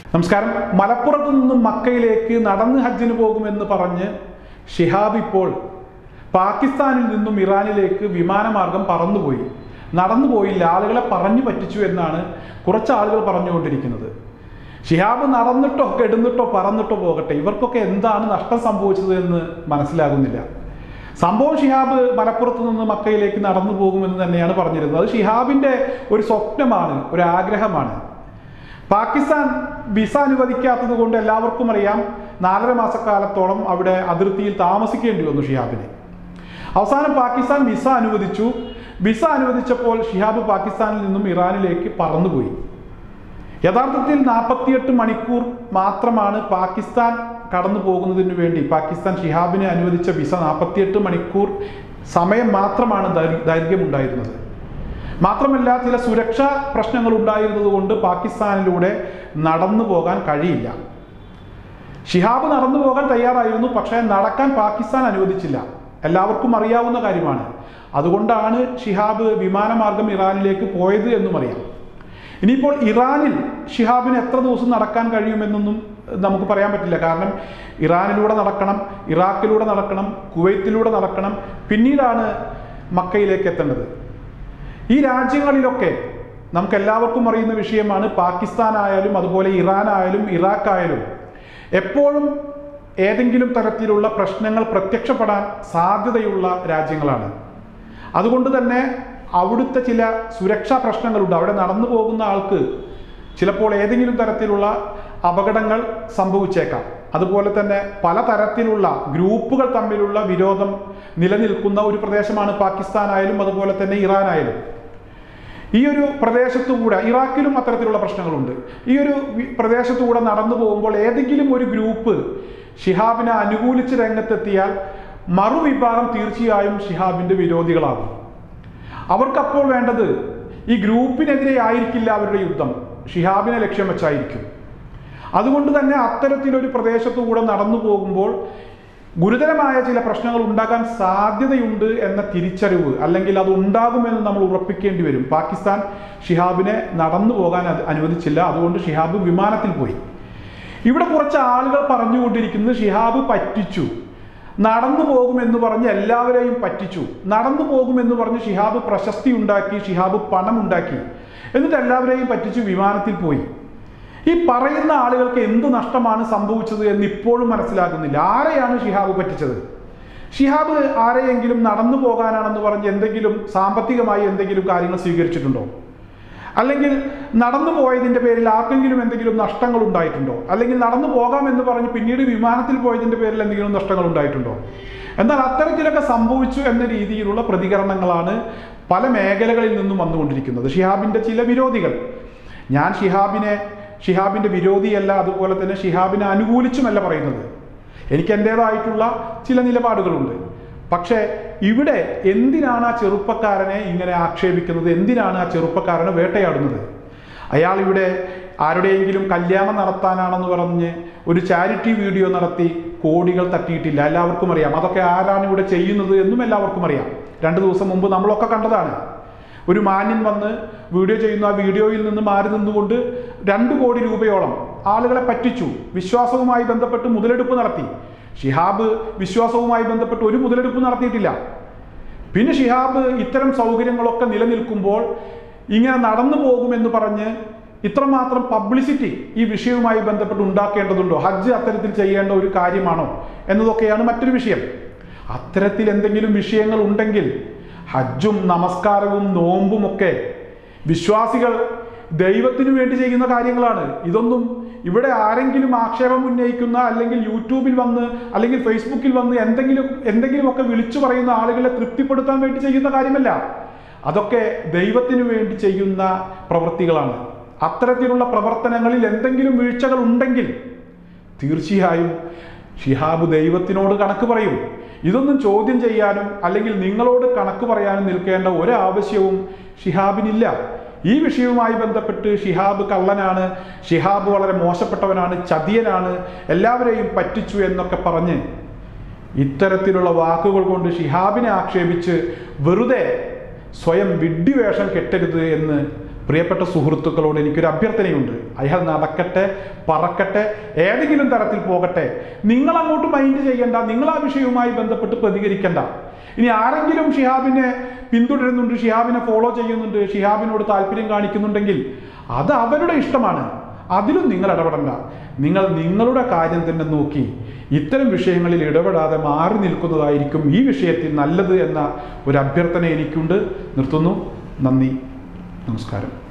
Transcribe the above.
നമസ്കാരം മലപ്പുറത്ത് നിന്നും മക്കയിലേക്ക് നടന്ന് ഹജ്ജിന് പോകുമെന്ന് പറഞ്ഞ് ഷിഹാബ് ഇപ്പോൾ പാകിസ്ഥാനിൽ നിന്നും ഇറാനിലേക്ക് വിമാനമാർഗം പറന്നുപോയി നടന്നു പോയില്ല ആളുകളെ പറഞ്ഞു പറ്റിച്ചു എന്നാണ് കുറച്ച് ആളുകൾ പറഞ്ഞുകൊണ്ടിരിക്കുന്നത് ഷിഹാബ് നടന്നിട്ടോ കെടുന്നിട്ടോ പറന്നിട്ടോ പോകട്ടെ ഇവർക്കൊക്കെ എന്താണ് നഷ്ടം സംഭവിച്ചത് എന്ന് മനസ്സിലാകുന്നില്ല സംഭവം ഷിഹാബ് മലപ്പുറത്ത് നിന്ന് മക്കയിലേക്ക് നടന്നു പോകുമെന്ന് തന്നെയാണ് പറഞ്ഞിരുന്നത് അത് ഷിഹാബിന്റെ ഒരു സ്വപ്നമാണ് ഒരു ആഗ്രഹമാണ് പാകിസ്ഥാൻ വിസ അനുവദിക്കാത്തത് കൊണ്ട് എല്ലാവർക്കും അറിയാം നാലര മാസക്കാലത്തോളം അവിടെ അതിർത്തിയിൽ താമസിക്കേണ്ടി വന്നു ഷിഹാബിന് അവസാനം പാകിസ്ഥാൻ വിസ അനുവദിച്ചു വിസ അനുവദിച്ചപ്പോൾ ഷിഹാബ് പാകിസ്ഥാനിൽ നിന്നും ഇറാനിലേക്ക് പറന്നുപോയി യഥാർത്ഥത്തിൽ നാൽപ്പത്തിയെട്ട് മണിക്കൂർ മാത്രമാണ് പാകിസ്ഥാൻ കടന്നു പോകുന്നതിന് വേണ്ടി പാകിസ്ഥാൻ ഷിഹാബിന് അനുവദിച്ച വിസ നാൽപ്പത്തിയെട്ട് മണിക്കൂർ സമയം മാത്രമാണ് ദൈർ- ദൈർഘ്യമുണ്ടായിരുന്നത് മാത്രമല്ല ചില സുരക്ഷാ പ്രശ്നങ്ങൾ ഉണ്ടായിരുന്നത് കൊണ്ട് പാകിസ്ഥാനിലൂടെ നടന്നു പോകാൻ കഴിയില്ല ഷിഹാബ് നടന്നു പോകാൻ തയ്യാറായിരുന്നു പക്ഷേ നടക്കാൻ പാകിസ്ഥാൻ അനുവദിച്ചില്ല എല്ലാവർക്കും അറിയാവുന്ന കാര്യമാണ് അതുകൊണ്ടാണ് ഷിഹാബ് വിമാനമാർഗം ഇറാനിലേക്ക് പോയത് എന്നും അറിയാം ഇനിയിപ്പോൾ ഇറാനിൽ ഷിഹാബിന് എത്ര ദിവസം നടക്കാൻ കഴിയുമെന്നൊന്നും നമുക്ക് പറയാൻ പറ്റില്ല കാരണം ഇറാനിലൂടെ നടക്കണം ഇറാഖിലൂടെ നടക്കണം കുവൈത്തിലൂടെ നടക്കണം പിന്നീടാണ് മക്കയിലേക്ക് എത്തേണ്ടത് ഈ രാജ്യങ്ങളിലൊക്കെ നമുക്ക് എല്ലാവർക്കും അറിയുന്ന വിഷയമാണ് പാകിസ്ഥാൻ ആയാലും അതുപോലെ ഇറാൻ ആയാലും ഇറാഖ് ആയാലും എപ്പോഴും ഏതെങ്കിലും തരത്തിലുള്ള പ്രശ്നങ്ങൾ പ്രത്യക്ഷപ്പെടാൻ സാധ്യതയുള്ള രാജ്യങ്ങളാണ് അതുകൊണ്ട് തന്നെ അവിടുത്തെ ചില സുരക്ഷാ പ്രശ്നങ്ങളുണ്ട് അവിടെ നടന്നു പോകുന്ന ആൾക്ക് ചിലപ്പോൾ ഏതെങ്കിലും തരത്തിലുള്ള അപകടങ്ങൾ സംഭവിച്ചേക്കാം അതുപോലെ തന്നെ പല തരത്തിലുള്ള ഗ്രൂപ്പുകൾ തമ്മിലുള്ള വിരോധം നിലനിൽക്കുന്ന ഒരു പ്രദേശമാണ് പാകിസ്ഥാൻ ആയാലും അതുപോലെ തന്നെ ഇറാൻ ആയാലും ഈ ഒരു പ്രദേശത്തുകൂടെ ഇറാഖിലും അത്തരത്തിലുള്ള പ്രശ്നങ്ങളുണ്ട് ഈ ഒരു വി- പ്രദേശത്തുകൂടെ നടന്നു പോകുമ്പോൾ ഏതെങ്കിലും ഒരു ഗ്രൂപ്പ് ഷിഹാബിനെ അനുകൂലിച്ച് രംഗത്തെത്തിയാൽ മറുവിഭാഗം തീർച്ചയായും ഷിഹാബിന്റെ വിരോധികളാകും അവർക്കപ്പോൾ വേണ്ടത് ഈ ഗ്രൂപ്പിനെതിരെ ആയിരിക്കില്ല അവരുടെ യുദ്ധം ഷിഹാബിനെ ലക്ഷ്യം വെച്ചായിരിക്കും അതുകൊണ്ട് തന്നെ അത്തരത്തിലൊരു പ്രദേശത്തുകൂടെ നടന്നു പോകുമ്പോൾ ഗുരുതരമായ ചില പ്രശ്നങ്ങൾ ഉണ്ടാകാൻ സാധ്യതയുണ്ട് എന്ന തിരിച്ചറിവ് അല്ലെങ്കിൽ അത് ഉണ്ടാകുമെന്ന് നമ്മൾ ഉറപ്പിക്കേണ്ടി വരും പാകിസ്ഥാൻ ഷിഹാബിനെ നടന്നു പോകാൻ അത് അനുവദിച്ചില്ല അതുകൊണ്ട് ഷിഹാബ് വിമാനത്തിൽ പോയി ഇവിടെ കുറച്ച് ആളുകൾ പറഞ്ഞുകൊണ്ടിരിക്കുന്നത് ഷിഹാബ് പറ്റിച്ചു നടന്നു പോകുമെന്ന് പറഞ്ഞ് എല്ലാവരെയും പറ്റിച്ചു നടന്നു പോകുമെന്ന് പറഞ്ഞ് ഷിഹാബ് പ്രശസ്തി ഉണ്ടാക്കി ഷിഹാബ് പണം ഉണ്ടാക്കി എന്നിട്ട് എല്ലാവരെയും പറ്റിച്ചു വിമാനത്തിൽ പോയി ഈ പറയുന്ന ആളുകൾക്ക് എന്ത് നഷ്ടമാണ് സംഭവിച്ചത് എന്ന് ഇപ്പോഴും മനസ്സിലാകുന്നില്ല ആരെയാണ് ഷിഹാബ് പറ്റിച്ചത് ഷിഹാബ് ആരെയെങ്കിലും നടന്നു പോകാനാണെന്ന് പറഞ്ഞ് എന്തെങ്കിലും സാമ്പത്തികമായി എന്തെങ്കിലും കാര്യങ്ങൾ സ്വീകരിച്ചിട്ടുണ്ടോ അല്ലെങ്കിൽ നടന്നു പോയതിന്റെ പേരിൽ ആർക്കെങ്കിലും എന്തെങ്കിലും നഷ്ടങ്ങൾ ഉണ്ടായിട്ടുണ്ടോ അല്ലെങ്കിൽ നടന്നു പോകാമെന്ന് പറഞ്ഞ് പിന്നീട് വിമാനത്തിൽ പോയതിന്റെ പേരിൽ എന്തെങ്കിലും നഷ്ടങ്ങൾ ഉണ്ടായിട്ടുണ്ടോ എന്നാൽ അത്തരത്തിലൊക്കെ സംഭവിച്ചു എന്ന രീതിയിലുള്ള പ്രതികരണങ്ങളാണ് പല മേഖലകളിൽ നിന്നും വന്നുകൊണ്ടിരിക്കുന്നത് ഷിഹാബിന്റെ ചില വിരോധികൾ ഞാൻ ഷിഹാബിനെ ഷിഹാബിന്റെ വിരോധിയല്ല അതുപോലെ തന്നെ ഷിഹാബിനെ അനുകൂലിച്ചുമല്ല പറയുന്നത് എനിക്ക് എൻ്റേതായിട്ടുള്ള ചില നിലപാടുകളുണ്ട് പക്ഷേ ഇവിടെ എന്തിനാണ് ആ ചെറുപ്പക്കാരനെ ഇങ്ങനെ ആക്ഷേപിക്കുന്നത് എന്തിനാണ് ആ ചെറുപ്പക്കാരനെ വേട്ടയാടുന്നത് അയാൾ ഇവിടെ ആരുടെയെങ്കിലും കല്യാണം നടത്താനാണെന്ന് പറഞ്ഞ് ഒരു ചാരിറ്റി വീഡിയോ നടത്തി കോടികൾ തട്ടിയിട്ടില്ല എല്ലാവർക്കും അറിയാം അതൊക്കെ ആരാണ് ഇവിടെ ചെയ്യുന്നത് എന്നും എല്ലാവർക്കും അറിയാം രണ്ട് ദിവസം മുമ്പ് നമ്മളൊക്കെ കണ്ടതാണ് ഒരു മാന്യൻ വന്ന് വീഡിയോ ചെയ്യുന്ന ആ വീഡിയോയിൽ നിന്ന് മാറി നിന്നുകൊണ്ട് രണ്ട് കോടി രൂപയോളം ആളുകളെ പറ്റിച്ചു വിശ്വാസവുമായി ബന്ധപ്പെട്ട് മുതലെടുപ്പ് നടത്തി ഷിഹാബ് വിശ്വാസവുമായി ബന്ധപ്പെട്ട് ഒരു മുതലെടുപ്പ് നടത്തിയിട്ടില്ല പിന്നെ ഷിഹാബ് ഇത്തരം സൗകര്യങ്ങളൊക്കെ നിലനിൽക്കുമ്പോൾ ഇങ്ങനെ നടന്നു പോകുമെന്ന് പറഞ്ഞ് ഇത്രമാത്രം പബ്ലിസിറ്റി ഈ വിഷയവുമായി ബന്ധപ്പെട്ട് ഉണ്ടാക്കേണ്ടതുണ്ടോ ഹജ്ജ് അത്തരത്തിൽ ചെയ്യേണ്ട ഒരു കാര്യമാണോ എന്നതൊക്കെയാണ് മറ്റൊരു വിഷയം അത്തരത്തിൽ എന്തെങ്കിലും വിഷയങ്ങൾ ഉണ്ടെങ്കിൽ ഹജ്ജും നമസ്കാരവും നോമ്പുമൊക്കെ വിശ്വാസികൾ ദൈവത്തിനു വേണ്ടി ചെയ്യുന്ന കാര്യങ്ങളാണ് ഇതൊന്നും ഇവിടെ ആരെങ്കിലും ആക്ഷേപം ഉന്നയിക്കുന്ന അല്ലെങ്കിൽ യൂട്യൂബിൽ വന്ന് അല്ലെങ്കിൽ ഫേസ്ബുക്കിൽ വന്ന് എന്തെങ്കിലും എന്തെങ്കിലുമൊക്കെ വിളിച്ചു പറയുന്ന ആളുകളെ തൃപ്തിപ്പെടുത്താൻ വേണ്ടി ചെയ്യുന്ന കാര്യമല്ല അതൊക്കെ ദൈവത്തിനു വേണ്ടി ചെയ്യുന്ന പ്രവൃത്തികളാണ് അത്തരത്തിലുള്ള പ്രവർത്തനങ്ങളിൽ എന്തെങ്കിലും വീഴ്ചകൾ ഉണ്ടെങ്കിൽ തീർച്ചയായും ഷിഹാബ് ദൈവത്തിനോട് കണക്ക് പറയും ഇതൊന്നും ചോദ്യം ചെയ്യാനും അല്ലെങ്കിൽ നിങ്ങളോട് കണക്ക് പറയാനും നിൽക്കേണ്ട ഒരാവശ്യവും ഷിഹാബിനില്ല ഈ വിഷയവുമായി ബന്ധപ്പെട്ട് ഷിഹാബ് കള്ളനാണ് ഷിഹാബ് വളരെ മോശപ്പെട്ടവനാണ് ചതിയനാണ് എല്ലാവരെയും പറ്റിച്ചു എന്നൊക്കെ പറഞ്ഞ് ഇത്തരത്തിലുള്ള വാക്കുകൾ കൊണ്ട് ഷിഹാബിനെ ആക്ഷേപിച്ച് വെറുതെ സ്വയം വിഡ്ഢിവേഷം കെട്ടരുത് എന്ന് പ്രിയപ്പെട്ട സുഹൃത്തുക്കളോട് എനിക്കൊരു അഭ്യർത്ഥനയുണ്ട് അയാൾ നടക്കട്ടെ പറക്കട്ടെ ഏതെങ്കിലും തരത്തിൽ പോകട്ടെ നിങ്ങൾ അങ്ങോട്ട് മൈൻഡ് ചെയ്യേണ്ട നിങ്ങൾ ആ വിഷയവുമായി ബന്ധപ്പെട്ട് പ്രതികരിക്കേണ്ട ഇനി ആരെങ്കിലും ഷിഹാബിനെ പിന്തുടരുന്നുണ്ട് ഷിഹാബിനെ ഫോളോ ചെയ്യുന്നുണ്ട് ഷിഹാബിനോട് താല്പര്യം കാണിക്കുന്നുണ്ടെങ്കിൽ അത് അവരുടെ ഇഷ്ടമാണ് അതിലും നിങ്ങൾ ഇടപെടണ്ട നിങ്ങൾ നിങ്ങളുടെ കാര്യം തന്നെ നോക്കി ഇത്തരം വിഷയങ്ങളിൽ ഇടപെടാതെ മാറി നിൽക്കുന്നതായിരിക്കും ഈ വിഷയത്തിൽ നല്ലത് എന്ന ഒരു അഭ്യർത്ഥന എനിക്കുണ്ട് നിർത്തുന്നു നന്ദി നമസ്കാരം